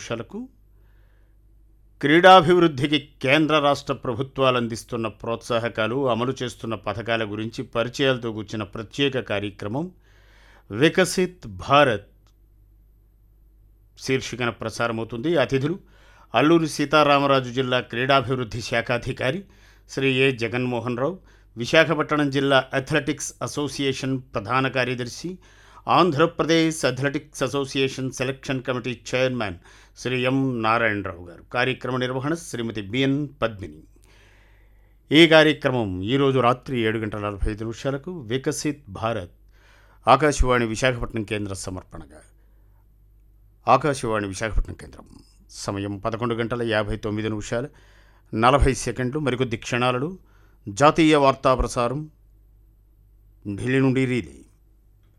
నిమిషాలకు క్రీడాభివృద్ధికి కేంద్ర రాష్ట్ర ప్రభుత్వాలు అందిస్తున్న ప్రోత్సాహకాలు అమలు చేస్తున్న పథకాల గురించి పరిచయాలతో కూర్చిన ప్రత్యేక కార్యక్రమం వికసిత్ భారత్ శీర్షికన ప్రసారమవుతుంది అతిథులు అల్లూరి సీతారామరాజు జిల్లా క్రీడాభివృద్ధి శాఖాధికారి శ్రీ ఏ జగన్మోహన్ రావు విశాఖపట్నం జిల్లా అథ్లెటిక్స్ అసోసియేషన్ ప్రధాన కార్యదర్శి Andhra Pradesh athletics association selection committee chairman Shri M Narayana Rao గారు కార్యక్రమ నిర్వహణ శ్రీమతి బిఎన్ పద్మిని ఈ కార్యక్రమం ఈరోజు రాత్రి ఏడు గంటల నలభై ఐదు నిమిషాలకు వికసిత్ భారత్ ఆకాశవాణి విశాఖపట్నం కేంద్ర సమర్పణగా ఆకాశవాణి విశాఖపట్నం కేంద్రం సమయం పదకొండు గంటల యాభై తొమ్మిది నిమిషాలు నలభై సెకండ్లు మరికొద్ది క్షణాలలో జాతీయ వార్తా ప్రసారం ఢిల్లీ నుండి రీలే